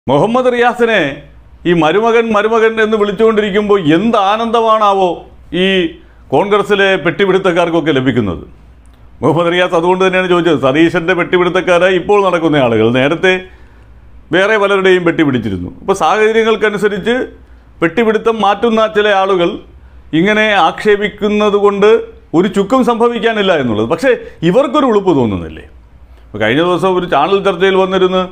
മുഹമ്മദ് റിയാസിനെ ഈ മരുമകൻ മരുമകൻ എന്ന് വിളിച്ചുകൊണ്ടിരിക്കുമ്പോൾ എന്ത് ആനന്ദമാണാവോ ഈ കോൺഗ്രസിലെ പെട്ടിപിടുത്തക്കാർക്കൊക്കെ ലഭിക്കുന്നത് മുഹമ്മദ് റിയാസ് അതുകൊണ്ട് തന്നെയാണ് ചോദിച്ചത് സതീശൻ്റെ പെട്ടിപിടുത്തക്കാരായി ഇപ്പോൾ നടക്കുന്ന ആളുകൾ നേരത്തെ വേറെ പലരുടെയും പെട്ടി പിടിച്ചിരുന്നു അപ്പോൾ സാഹചര്യങ്ങൾക്കനുസരിച്ച് പെട്ടിപിടുത്തം മാറ്റുന്ന ചില ആളുകൾ ഇങ്ങനെ ആക്ഷേപിക്കുന്നത് കൊണ്ട് ഒരു ചുക്കും സംഭവിക്കാനില്ല എന്നുള്ളത് പക്ഷേ ഇവർക്കൊരു ഉളുപ്പ് തോന്നുന്നില്ലേ ഇപ്പോൾ കഴിഞ്ഞ ദിവസം ഒരു ചാനൽ ചർച്ചയിൽ വന്നിരുന്ന്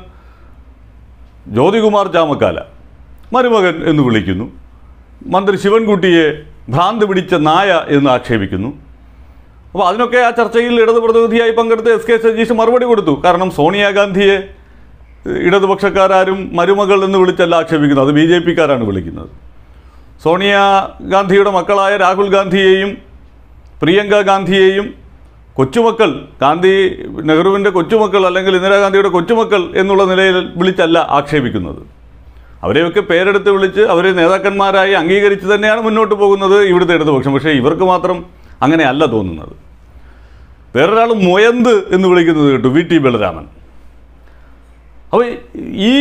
ജ്യോതികുമാർ ചാമക്കാല മരുമകൻ എന്ന് വിളിക്കുന്നു മന്ത്രി ശിവൻകുട്ടിയെ ഭ്രാന്ത് പിടിച്ച നായ എന്ന് ആക്ഷേപിക്കുന്നു അപ്പോൾ അതിനൊക്കെ ആ ചർച്ചയിൽ ഇടത് പ്രതിനിധിയായി പങ്കെടുത്ത എസ് കെ സജീഷ് മറുപടി കൊടുത്തു കാരണം സോണിയാഗാന്ധിയെ ഇടതുപക്ഷക്കാരും മരുമകൾ എന്ന് വിളിച്ചല്ല ആക്ഷേപിക്കുന്നത് അത് ബി ജെ പിക്കാരാണ് വിളിക്കുന്നത് സോണിയ ഗാന്ധിയുടെ മക്കളായ രാഹുൽ ഗാന്ധിയെയും പ്രിയങ്ക ഗാന്ധിയെയും കൊച്ചുമക്കൾ ഗാന്ധി നെഹ്റുവിൻ്റെ കൊച്ചുമക്കൾ അല്ലെങ്കിൽ ഇന്ദിരാഗാന്ധിയുടെ കൊച്ചുമക്കൾ എന്നുള്ള നിലയിൽ വിളിച്ചല്ല ആക്ഷേപിക്കുന്നത് അവരെയൊക്കെ പേരെടുത്ത് വിളിച്ച് അവരെ നേതാക്കന്മാരായി അംഗീകരിച്ച് തന്നെയാണ് മുന്നോട്ട് പോകുന്നത് ഇവിടുത്തെ ഇടതുപക്ഷം പക്ഷേ ഇവർക്ക് മാത്രം അങ്ങനെയല്ല തോന്നുന്നത് വേറൊരാൾ മൊയന്ത് എന്ന് വിളിക്കുന്നത് കേട്ടു വി ടി ബലരാമൻ അപ്പോൾ ഈ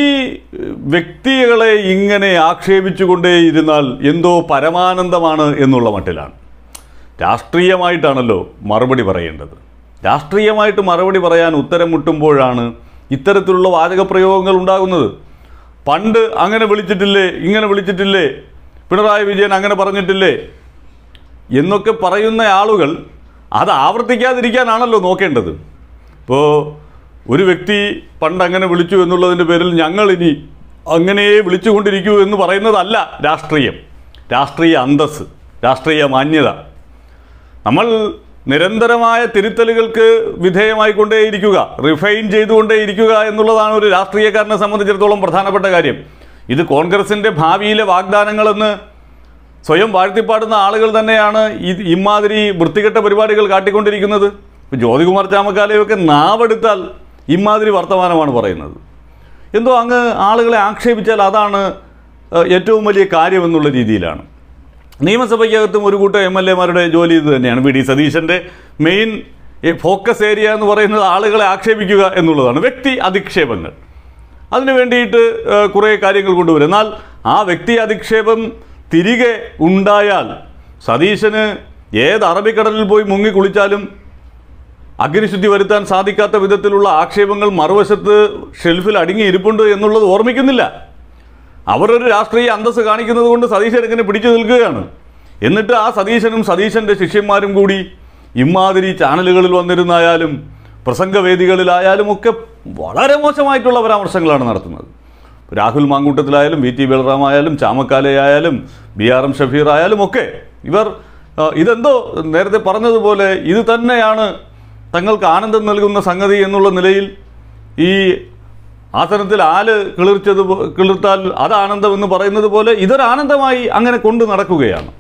വ്യക്തികളെ ഇങ്ങനെ ആക്ഷേപിച്ചുകൊണ്ടേയിരുന്നാൽ എന്തോ പരമാനന്ദമാണ് എന്നുള്ള മട്ടിലാണ് രാഷ്ട്രീയമായിട്ടാണല്ലോ മറുപടി പറയേണ്ടത് രാഷ്ട്രീയമായിട്ട് മറുപടി പറയാൻ ഉത്തരം മുട്ടുമ്പോഴാണ് ഇത്തരത്തിലുള്ള വാചകപ്രയോഗങ്ങൾ ഉണ്ടാകുന്നത് പണ്ട് അങ്ങനെ വിളിച്ചിട്ടില്ലേ ഇങ്ങനെ വിളിച്ചിട്ടില്ലേ പിണറായി വിജയൻ അങ്ങനെ പറഞ്ഞിട്ടില്ലേ എന്നൊക്കെ പറയുന്ന ആളുകൾ അത് ആവർത്തിക്കാതിരിക്കാനാണല്ലോ നോക്കേണ്ടത് ഇപ്പോൾ ഒരു വ്യക്തി പണ്ട് അങ്ങനെ വിളിച്ചു എന്നുള്ളതിൻ്റെ പേരിൽ ഞങ്ങൾ ഇനി അങ്ങനെ വിളിച്ചുകൊണ്ടിരിക്കൂ എന്ന് പറയുന്നതല്ല രാഷ്ട്രീയം രാഷ്ട്രീയ അന്തസ് രാഷ്ട്രീയ മാന്യത നമ്മൾ നിരന്തരമായ തിരുത്തലുകൾക്ക് വിധേയമായിക്കൊണ്ടേയിരിക്കുക റിഫൈൻ ചെയ്തുകൊണ്ടേയിരിക്കുക എന്നുള്ളതാണ് ഒരു രാഷ്ട്രീയക്കാരനെ സംബന്ധിച്ചിടത്തോളം പ്രധാനപ്പെട്ട കാര്യം ഇത് കോൺഗ്രസിൻ്റെ ഭാവിയിലെ വാഗ്ദാനങ്ങളെന്ന് സ്വയം വാഴ്ത്തിപ്പാടുന്ന ആളുകൾ തന്നെയാണ് ഈ ഇമാതിരി വൃത്തികെട്ട പരിപാടികൾ കാട്ടിക്കൊണ്ടിരിക്കുന്നത് ഇപ്പോൾ ജ്യോതികുമാർ ചാമക്കാലയൊക്കെ നാവെടുത്താൽ ഇമാതിരി വർത്തമാനമാണ് പറയുന്നത് എന്തോ അങ്ങ് ആളുകളെ ആക്ഷേപിച്ചാൽ അതാണ് ഏഹ്, ഏറ്റവും വലിയ കാര്യം എന്നുള്ള രീതിയിലാണ് നിയമസഭയ്ക്കകത്തും ഒരു കൂട്ടം എം എൽ എമാരുടെ ജോലി ഇത് തന്നെയാണ് വി ഡി സതീശൻ്റെ മെയിൻ ഫോക്കസ് ഏരിയ എന്ന് പറയുന്നത് ആളുകളെ ആക്ഷേപിക്കുക എന്നുള്ളതാണ് വ്യക്തി അധിക്ഷേപങ്ങൾ അതിനു വേണ്ടിയിട്ട് ഏഹ്, കുറേ കാര്യങ്ങൾ കൊണ്ടുവരും എന്നാൽ ആ വ്യക്തി അധിക്ഷേപം തിരികെ ഉണ്ടായാൽ സതീശന് ഏത് അറബിക്കടലിൽ പോയി മുങ്ങി കുളിച്ചാലും അഗ്നിശുദ്ധി വരുത്താൻ സാധിക്കാത്ത വിധത്തിലുള്ള ആക്ഷേപങ്ങൾ മറുവശത്ത് ഷെൽഫിൽ അടങ്ങി ഇരിപ്പുണ്ട് എന്നുള്ളത് ഓർമ്മിക്കുന്നില്ല അവർ ഒരു രാഷ്ട്രീയ അന്തസ് കാണിക്കുന്നത് കൊണ്ട് സതീശൻ ഇങ്ങനെ പിടിച്ചു നിൽക്കുകയാണ് എന്നിട്ട് ആ സതീശനും സതീശൻ്റെ ശിഷ്യന്മാരും കൂടി ഇമാതിരി ചാനലുകളിൽ വന്നിരുന്നായാലും പ്രസംഗവേദികളിലായാലും ഒക്കെ വളരെ മോശമായിട്ടുള്ള പരാമർശങ്ങളാണ് നടത്തുന്നത് രാഹുൽ മാങ്കൂട്ടത്തിലായാലും വി ടി ബലറാമായാലും ചാമക്കാലയായാലും ബി ആർ എം ഷഫീർ ആയാലും ഒക്കെ ഇവർ ആ, ഇതെന്തോ നേരത്തെ പറഞ്ഞതുപോലെ ഇത് തന്നെയാണ് തങ്ങൾക്ക് ആനന്ദം നൽകുന്ന സംഗതി എന്നുള്ള നിലയിൽ ഈ ആസനത്തിൽ ആല് കിളിർച്ചത് പോ- കിളിർത്താൽ അത് ആനന്ദം എന്ന് പറയുന്നത് പോലെ ഇതൊരു ആനന്ദമായി അങ്ങനെ കൊണ്ടു നടക്കുകയാണ്